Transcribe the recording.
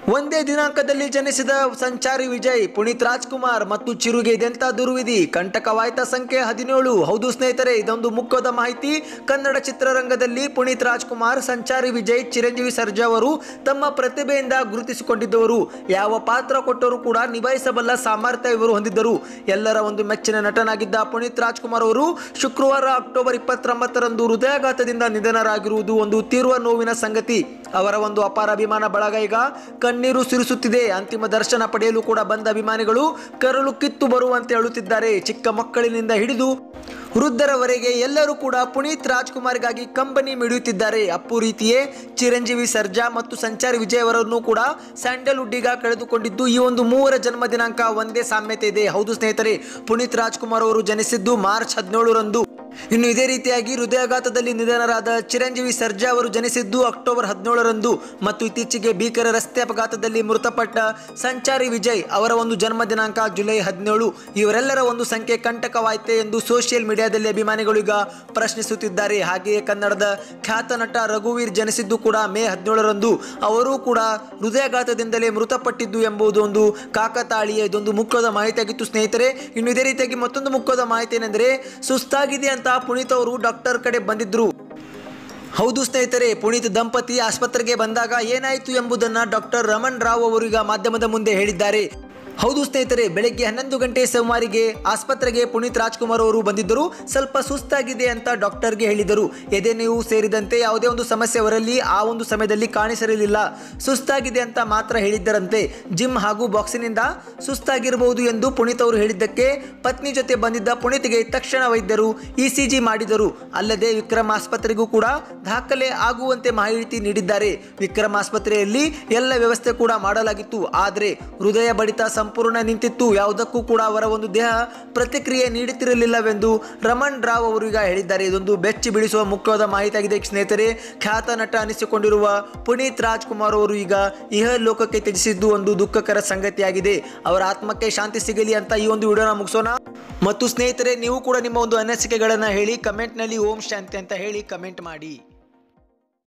ಒಂದೇ ದಿನಾಂಕದಲ್ಲಿ ಜನಿಸಿದ ಸಂಚಾರಿ ವಿಜಯ್ ಪುನೀತ್ ರಾಜ್ಕುಮಾರ್ ಮತ್ತು ಚಿರುಗೆ ಇದೆಂತ ದುರ್ವಿಧಿ ಕಂಟಕವಾಯ್ತ ಸಂಖ್ಯೆ ಹದಿನೇಳು ಹೌದು ಸ್ನೇಹಿತರೆ ಇದೊಂದು ಮುಖ್ಯದ ಮಾಹಿತಿ ಕನ್ನಡ ಚಿತ್ರರಂಗದಲ್ಲಿ ಪುನೀತ್ ರಾಜ್ಕುಮಾರ್ ಸಂಚಾರಿ ವಿಜಯ್ ಚಿರಂಜೀವಿ ಸರ್ಜಾ ಅವರು ತಮ್ಮ ಪ್ರತಿಭೆಯಿಂದ ಗುರುತಿಸಿಕೊಂಡಿದ್ದವರು ಯಾವ ಪಾತ್ರ ಕೊಟ್ಟರೂ ಕೂಡ ನಿಭಾಯಿಸಬಲ್ಲ ಸಾಮರ್ಥ್ಯ ಇವರು ಹೊಂದಿದ್ದರು ಎಲ್ಲರ ಒಂದು ಮೆಚ್ಚಿನ ನಟನಾಗಿದ್ದ ಪುನೀತ್ ರಾಜ್ಕುಮಾರ್ ಅವರು ಶುಕ್ರವಾರ ಅಕ್ಟೋಬರ್ ಇಪ್ಪತ್ತೊಂಬತ್ತರಂದು ಹೃದಯಾಘಾತದಿಂದ ನಿಧನರಾಗಿರುವುದು ಒಂದು ತೀವ್ರ ನೋವಿನ ಸಂಗತಿ ಅವರ ಒಂದು ಅಪಾರ ಅಭಿಮಾನ ಬಳಗ ಈಗ ಕಣ್ಣೀರು ಸುರಿಸುತ್ತಿದೆ ಅಂತಿಮ ದರ್ಶನ ಪಡೆಯಲು ಕೂಡ ಬಂದ ಅಭಿಮಾನಿಗಳು ಕರಳು ಕಿತ್ತು ಬರುವಂತೆ ಅಳುತ್ತಿದ್ದಾರೆ ಚಿಕ್ಕ ಮಕ್ಕಳಿನಿಂದ ಹಿಡಿದು ವೃದ್ಧರವರೆಗೆ ಎಲ್ಲರೂ ಕೂಡ ಪುನೀತ್ ರಾಜ್ಕುಮಾರ್ಗಾಗಿ ಕಂಬನಿ ಮಿಡಿಯುತ್ತಿದ್ದಾರೆ ಅಪ್ಪು ರೀತಿಯೇ ಚಿರಂಜೀವಿ ಸರ್ಜಾ ಮತ್ತು ಸಂಚಾರಿ ವಿಜಯ್ ಅವರನ್ನು ಕೂಡ ಸ್ಯಾಂಡಲ್ವುಡ್ ಈಗ ಕಳೆದುಕೊಂಡಿದ್ದು ಈ ಒಂದು ಮೂವರ ಜನ್ಮ ದಿನಾಂಕ ಒಂದೇ ಸಾಮ್ಯತೆ ಇದೆ ಹೌದು ಸ್ನೇಹಿತರೆ ಪುನೀತ್ ರಾಜ್ಕುಮಾರ್ ಅವರು ಜನಿಸಿದ್ದು ಮಾರ್ಚ್ ಹದಿನೇಳರಂದು ಇನ್ನು ಇದೇ ರೀತಿಯಾಗಿ ಹೃದಯಾಘಾತದಲ್ಲಿ ನಿಧನರಾದ ಚಿರಂಜೀವಿ ಸರ್ಜಾ ಅವರು ಜನಿಸಿದ್ದು ಅಕ್ಟೋಬರ್ ಹದಿನೇಳರಂದು ಮತ್ತು ಇತ್ತೀಚೆಗೆ ಭೀಕರ ರಸ್ತೆ ಅಪಘಾತದಲ್ಲಿ ಮೃತಪಟ್ಟ ಸಂಚಾರಿ ವಿಜಯ್ ಅವರ ಒಂದು ಜನ್ಮ ದಿನಾಂಕ ಜುಲೈ ಹದಿನೇಳು ಇವರೆಲ್ಲರ ಒಂದು ಸಂಖ್ಯೆ ಕಂಟಕವಾಯಿತೆ ಎಂದು ಸೋಷಿಯಲ್ ಮೀಡಿಯಾದಲ್ಲಿ ಅಭಿಮಾನಿಗಳು ಈಗ ಪ್ರಶ್ನಿಸುತ್ತಿದ್ದಾರೆ ಹಾಗೆಯೇ ಕನ್ನಡದ ಖ್ಯಾತ ನಟ ರಘುವೀರ್ ಜನಿಸಿದ್ದು ಕೂಡ ಮೇ ಹದಿನೇಳರಂದು ಅವರೂ ಕೂಡ ಹೃದಯಾಘಾತದಿಂದಲೇ ಮೃತಪಟ್ಟಿದ್ದು ಎಂಬುದು ಒಂದು ಕಾಕತಾಳೀಯ ಇದೊಂದು ಮುಖ್ಯದ ಮಾಹಿತಿಯಾಗಿತ್ತು ಸ್ನೇಹಿತರೆ ಇನ್ನು ಇದೇ ರೀತಿಯಾಗಿ ಮತ್ತೊಂದು ಮುಖ್ಯದ ಮಾಹಿತಿ ಏನೆಂದರೆ ಸುಸ್ತಾಗಿದೆ ಅಂತ ಪುನೀತ್ ಅವರು ಡಾಕ್ಟರ್ ಕಡೆ ಬಂದಿದ್ರು ಹೌದು ಸ್ನೇಹಿತರೆ ಪುನೀತ್ ದಂಪತಿ ಆಸ್ಪತ್ರೆಗೆ ಬಂದಾಗ ಏನಾಯಿತು ಎಂಬುದನ್ನು ಡಾಕ್ಟರ್ ರಮಣ್ ರಾವ್ ಅವರು ಈಗ ಮಾಧ್ಯಮದ ಮುಂದೆ ಹೇಳಿದ್ದಾರೆ ಹೌದು ಸ್ನೇಹಿತರೆ ಬೆಳಗ್ಗೆ ಹನ್ನೊಂದು ಗಂಟೆ ಸುಮಾರಿಗೆ ಆಸ್ಪತ್ರೆಗೆ ಪುನೀತ್ ರಾಜ್ಕುಮಾರ್ ಅವರು ಬಂದಿದ್ದರು ಸ್ವಲ್ಪ ಸುಸ್ತಾಗಿದೆ ಅಂತ ಡಾಕ್ಟರ್ಗೆ ಹೇಳಿದರು ಎದೆ ನೀವು ಸೇರಿದಂತೆ ಯಾವುದೇ ಒಂದು ಸಮಸ್ಯೆ ಅವರಲ್ಲಿ ಆ ಒಂದು ಸಮಯದಲ್ಲಿ ಕಾಣಿಸಿರಲಿಲ್ಲ ಸುಸ್ತಾಗಿದೆ ಅಂತ ಮಾತ್ರ ಹೇಳಿದ್ದರಂತೆ ಜಿಮ್ ಹಾಗೂ ಬಾಕ್ಸಿನಿಂದ ಸುಸ್ತಾಗಿರಬಹುದು ಎಂದು ಪುನೀತ್ ಅವರು ಹೇಳಿದ್ದಕ್ಕೆ ಪತ್ನಿ ಜೊತೆ ಬಂದಿದ್ದ ಪುನೀತ್ಗೆ ತಕ್ಷಣ ವೈದ್ಯರು ಇ ಸಿ ಜಿ ಮಾಡಿದರು ಅಲ್ಲದೆ ವಿಕ್ರಮ್ ಆಸ್ಪತ್ರೆಗೂ ಕೂಡ ದಾಖಲೆ ಆಗುವಂತೆ ಮಾಹಿತಿ ನೀಡಿದ್ದಾರೆ ವಿಕ್ರಮ್ ಆಸ್ಪತ್ರೆಯಲ್ಲಿ ಎಲ್ಲ ವ್ಯವಸ್ಥೆ ಕೂಡ ಮಾಡಲಾಗಿತ್ತು ಆದರೆ ಹೃದಯ ಬಡಿತ ಸಂಪೂರ್ಣ ನಿಂತಿತ್ತು ಯಾವುದಕ್ಕೂ ಕೂಡ ಅವರ ಒಂದು ದೇಹ ಪ್ರತಿಕ್ರಿಯೆ ನೀಡುತ್ತಿರಲಿಲ್ಲವೆಂದು ರಮಣ್ ರಾವ್ ಅವರು ಈಗ ಹೇಳಿದ್ದಾರೆ ಇದೊಂದು ಬೆಚ್ಚಿ ಬೀಳಿಸುವ ಮುಖ್ಯವಾದ ಮಾಹಿತಿಯಾಗಿದೆ ಸ್ನೇಹಿತರೆ ಖ್ಯಾತ ನಟ ಅನಿಸಿಕೊಂಡಿರುವ ಪುನೀತ್ ರಾಜ್ಕುಮಾರ್ ಅವರು ಈಗ ಇಹ ಲೋಕಕ್ಕೆ ತ್ಯಜಿಸಿದ್ದು ಒಂದು ದುಃಖಕರ ಸಂಗತಿಯಾಗಿದೆ ಅವರ ಆತ್ಮಕ್ಕೆ ಶಾಂತಿ ಸಿಗಲಿ ಅಂತ ಈ ಒಂದು ವಿಡಿಯೋನ ಮುಗಿಸೋಣ ಮತ್ತು ಸ್ನೇಹಿತರೆ ನೀವು ಕೂಡ ನಿಮ್ಮ ಒಂದು ಅನಿಸಿಕೆಗಳನ್ನು ಹೇಳಿ ಕಮೆಂಟ್ನಲ್ಲಿ ಓಂ ಶಾಂತಿ ಅಂತ ಹೇಳಿ ಕಮೆಂಟ್ ಮಾಡಿ